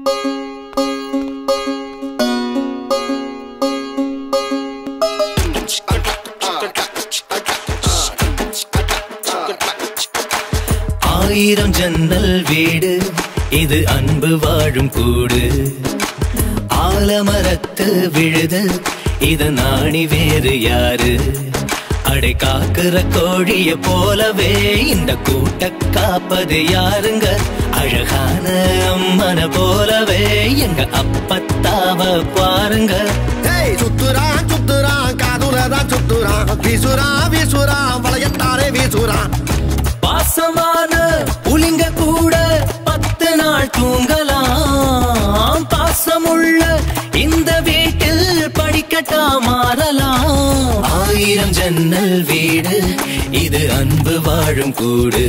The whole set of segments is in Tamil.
ஆயிரம் ஜன்னல் வீடு இது அன்பு வாழும் கூடு ஆலமரத்து விழுது இது நாணி வேறு யாரு அடை காக்குற கோழிய போலவே இந்த கூட்ட காப்பது யாருங்க அழகான அம்மன போலவே எங்க அப்பத்தாவ பாருங்க ஏய் சுத்துறான் சுத்துறான் காதுலதான் சுத்துறான் வீசுறான் வீசுறான் வளையத்தாரே வீசுறான் பாசமான புலிங்க கூட பத்து நாள் தூங்கலாம் பாசமுள்ள இந்த வீட்டில் படிக்கட்டா மாறலாம் ஆயிரம் ஜன்னல் வீடு இது அன்பு வாழும் கூடு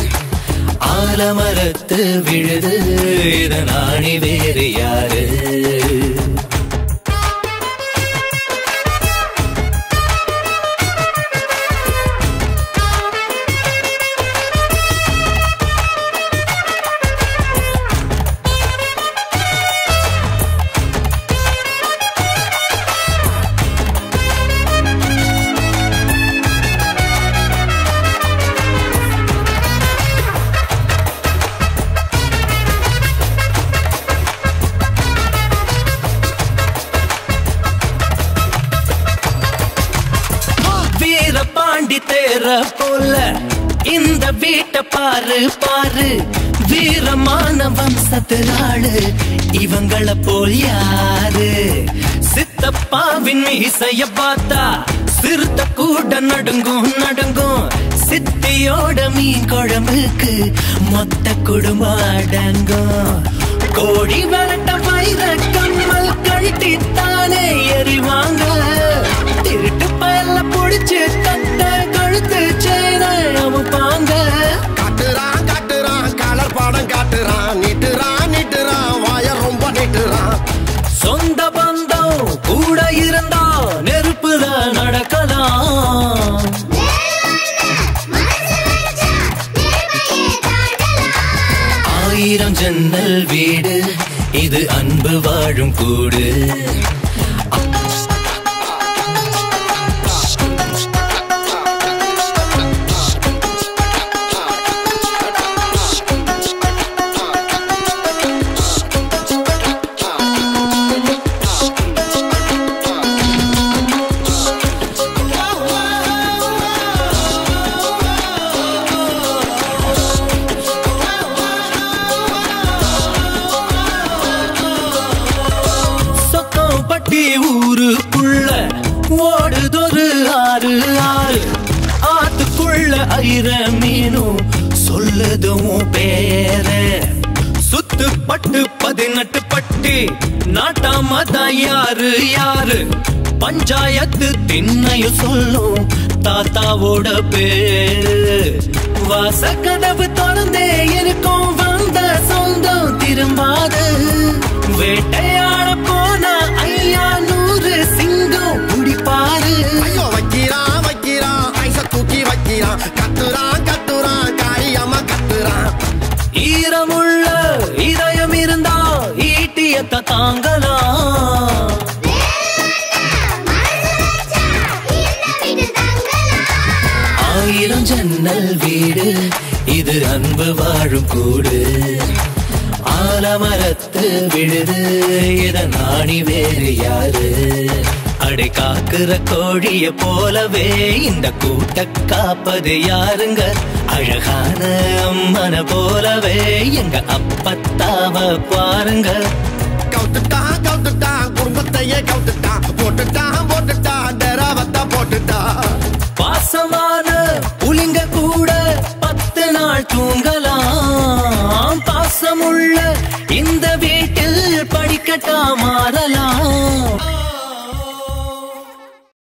ஆலமரத்து விழுது இதனாணி வேறு யாரு வீர பாண்டி தேர போல இந்த வீட்டை பாரு பாரு வீரமான வம்சத்தினாளு இவங்கள போல் யாரு சித்தப்பாவின் மீசைய பார்த்தா சிறுத்த கூட நடுங்கும் நடுங்கும் சித்தியோட மீன் குழம்புக்கு மொத்த குடும்பம் அடங்கும் கோடி விரட்ட வைர கம்மல் கழட்டித்தானே எறிவாங்க திருட்டு பயல புடிச்சு கட்ட கழுத்து சேன அமுப்பாங்க காட்டுறான் காட்டுறான் கலர் பாடம் காட்டுறான் நீட்டுறான் நீட்டுறான் வாய ரொம்ப நீட்டுறான் சொந்த பந்தம் கூட இருந்தா நெருப்புல நடக்கலாம் ஆயிரம் ஜன்னல் வீடு இது அன்பு வாழும் கூடு சொக்கம்பட்டி ஊருக்குள்ள ஓடுதொரு ஆறு ஆறு ஆத்துக்குள்ள ஐர மீனும் சொல்லுதும் பேர சுத்து பட்டு பதினெட்டு பட்டி நாட்டாம தான் யாரு யாரு பஞ்சாயத்து திண்ணையும் சொல்லும் தாத்தாவோட பேரு வாசக்கதவு திறந்தே இருக்கும் வந்த சொந்தம் திரும்பாது வேட்டையாட போன ஐயா நூறு சிங்கம் குடிப்பாரு ஐயோ வைக்கிறான் வைக்கிறான் ஐச தூக்கி வைக்கிறான் கத்துறான் கத்துறான் காரியமா கத்துறான் ஈரமுள்ள இதயம் இருந்தா ஈட்டியத்த தாங்கலாம் ஆயிரம் ஜன்னல் வீடு இது அன்பு வாழும் கூடு ஆலமரத்து விழுது இத நாணி வேறு யாரு அடை காக்குற கோழிய போலவே இந்த கூட்ட காப்பது யாருங்க அழகான அம்மன போலவே எங்க அப்பத்தாவ பாருங்க கவுத்துட்டான் கவுத்துட்டான் குடும்பத்தையே கவுத்துட்டான் போட்டுட்டான் போட்டுட்டான் டெராவத்தா போட்டுட்டான் பாசமான புலிங்க கூட பத்து நாள் தூங்கலாம் பாசமுள்ள இந்த வீட்டில் படிக்கட்டா மாறலாம்